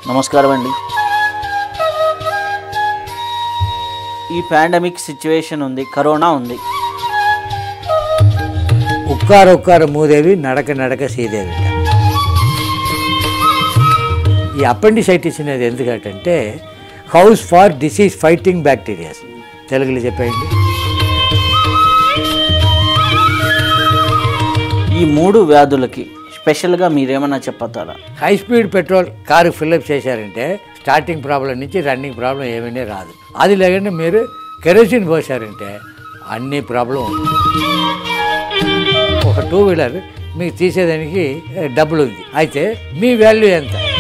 నమస్కారం అండి ఈ పాండమిక్ సిచ్యువేషన్ ఉంది కరోనా ఉంది ఉక్కారు ఉక్కారు మూదేవి నడక నడక శ్రీదేవి ఈ అపెండిసైటిస్ అనేది ఎందుకంటే house for disease fighting bacterias తెలుగులో చెప్పేయండి ఈ మూడు వ్యాధులకి స్పెషల్గా మీరేమన్నా చెప్పతారా high speed petrol car fill up చేశారంటే స్టార్టింగ్ ప్రాబ్లం నుంచి రన్నింగ్ ప్రాబ్లం ఏమీ రాదు అది లేకుండా మీరు కెరోసిన్ పోసారంటే అన్ని ప్రాబ్లం ఉంది ఒక టూ వీలర్ మీకు తీసేదానికి డబ్బులు ఉంది అయితే మీ వాల్యూ ఎంత